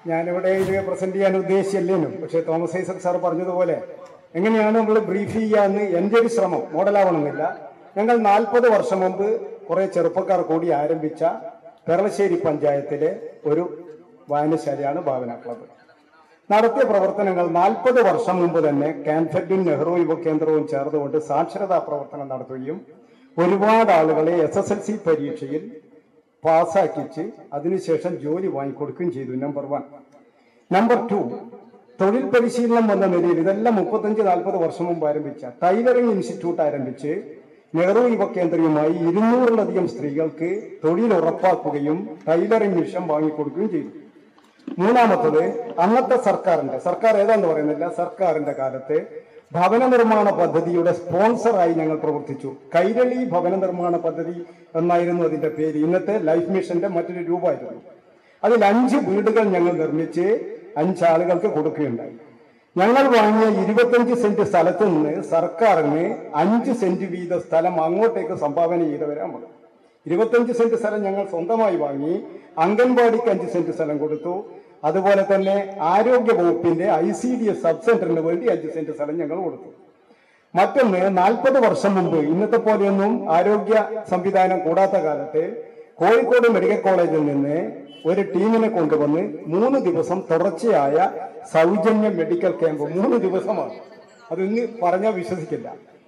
ഞാനിവിടെ ഇത് പ്രസന്റ് ചെയ്യാൻ ഉദ്ദേശിച്ചില്ലേനും പക്ഷേ തോമസ് ഐസക് സാർ പറഞ്ഞതുപോലെ എങ്ങനെയാണ് നമ്മൾ ബ്രീഫ് ചെയ്യാന്ന് എൻ്റെ ഒരു ശ്രമം മോഡലാവണമെന്നില്ല ഞങ്ങൾ നാൽപ്പത് വർഷം മുമ്പ് കുറെ ചെറുപ്പക്കാർ കൂടി ആരംഭിച്ച പെറളശ്ശേരി പഞ്ചായത്തിലെ ഒരു വായനശാലയാണ് ഭാവന ക്ലബ്ബ് നടത്തിയ പ്രവർത്തനങ്ങൾ നാൽപ്പത് വർഷം മുമ്പ് തന്നെ കാൻഫെഡും നെഹ്റു യുവ കേന്ദ്രവും ചേർന്നുകൊണ്ട് സാക്ഷരതാ പ്രവർത്തനം നടത്തുകയും ഒരുപാട് ആളുകളെ എസ് എസ് എൽ സി പരീക്ഷയിൽ പാസ്സാക്കിച്ച് അതിനുശേഷം ജോലി വാങ്ങിക്കൊടുക്കുകയും ചെയ്തു നമ്പർ വൺ നമ്പർ ടു തൊഴിൽ പരിശീലനം എന്ന നിലയിൽ ഇതെല്ലാം മുപ്പത്തഞ്ച് നാൽപ്പത് വർഷം മുമ്പ് ആരംഭിച്ച ടൈലറിംഗ് ഇൻസ്റ്റിറ്റ്യൂട്ട് ആരംഭിച്ച് നെഹ്റു യുവ കേന്ദ്രയുമായി ഇരുന്നൂറിലധികം സ്ത്രീകൾക്ക് തൊഴിൽ ഉറപ്പാക്കുകയും ടൈലറിംഗ് മിഷൻ വാങ്ങിക്കൊടുക്കുകയും ചെയ്തു മൂന്നാമത്തത് അന്നത്തെ സർക്കാരിന്റെ സർക്കാർ ഏതാന്ന് പറയുന്നില്ല സർക്കാരിന്റെ കാലത്ത് ഭവന നിർമ്മാണ പദ്ധതിയുടെ സ്പോൺസറായി ഞങ്ങൾ പ്രവർത്തിച്ചു കൈരളി ഭവന നിർമ്മാണ പദ്ധതി എന്നായിരുന്നു അതിന്റെ പേര് ഇന്നത്തെ ലൈഫ് മിഷന്റെ മറ്റൊരു രൂപമായിരുന്നു അതിൽ അഞ്ച് വീടുകൾ ഞങ്ങൾ നിർമ്മിച്ച് അഞ്ചാളുകൾക്ക് കൊടുക്കുകയുണ്ടായി ഞങ്ങൾ വാങ്ങിയ ഇരുപത്തഞ്ച് സെന്റ് സ്ഥലത്ത് നിന്ന് സർക്കാരിന് അഞ്ച് സെന്റ് വീത സ്ഥലം അങ്ങോട്ടേക്ക് സംഭാവന ചെയ്തവരാണ് നമ്മൾ ഇരുപത്തഞ്ച് സെന്റ് സ്ഥലം ഞങ്ങൾ സ്വന്തമായി വാങ്ങി അംഗൻവാടിക്ക് അഞ്ച് സെന്റ് സ്ഥലം കൊടുത്തു അതുപോലെ തന്നെ ആരോഗ്യ വകുപ്പിന്റെ I C D S sub സെന്ററിന് വേണ്ടി അഞ്ച് സെന്റ് സ്ഥലം ഞങ്ങൾ കൊടുത്തു മറ്റൊന്ന് നാൽപ്പത് വർഷം മുമ്പ് ഇന്നത്തെ പോലെയൊന്നും ആരോഗ്യ സംവിധാനം കൂടാത്ത കാലത്ത് കോഴിക്കോട് മെഡിക്കൽ കോളേജിൽ നിന്ന് ഒരു ടീമിനെ കൊണ്ടുവന്ന് മൂന്ന് ദിവസം തുടർച്ചയായ സൗജന്യ മെഡിക്കൽ ക്യാമ്പ് മൂന്ന് ദിവസമാണ് അത് ഇന്ന് പറഞ്ഞാൽ വിശ്വസിക്കില്ല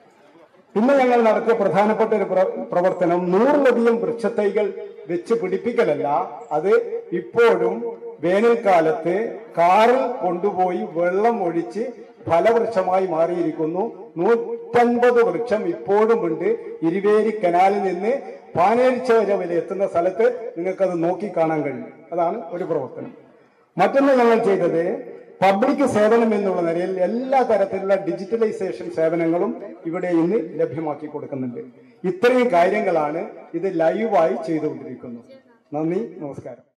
പിന്നെ ഞങ്ങൾ നടത്തിയ പ്രധാനപ്പെട്ട ഒരു പ്ര- പ്രവർത്തനം നൂറിലധികം വൃക്ഷത്തൈകൾ വെച്ച് പിടിപ്പിക്കലല്ല അത് ഇപ്പോഴും വേനൽക്കാലത്ത് കാറിൽ കൊണ്ടുപോയി വെള്ളം ഒഴിച്ച് ഫലവൃക്ഷമായി മാറിയിരിക്കുന്നു നൂറ്റൻപത് വൃക്ഷം ഇപ്പോഴും ഉണ്ട് ഇരുവേരി കനാലിൽ നിന്ന് പാനേരിച്ചവര വരെ എത്തുന്ന സ്ഥലത്ത് നിങ്ങൾക്കത് നോക്കി കാണാൻ കഴിയും അതാണ് ഒരു പ്രവർത്തനം മറ്റൊന്ന് ഞങ്ങൾ ചെയ്തത് പബ്ലിക് സേവനം എന്നുള്ള നിലയിൽ എല്ലാ തരത്തിലുള്ള ഡിജിറ്റലൈസേഷൻ സേവനങ്ങളും ഇവിടെ ഇന്ന് ലഭ്യമാക്കി കൊടുക്കുന്നുണ്ട് ഇത്രയും കാര്യങ്ങളാണ് ഇത് ലൈവായി ചെയ്തുകൊണ്ടിരിക്കുന്നത് നന്ദി നമസ്കാരം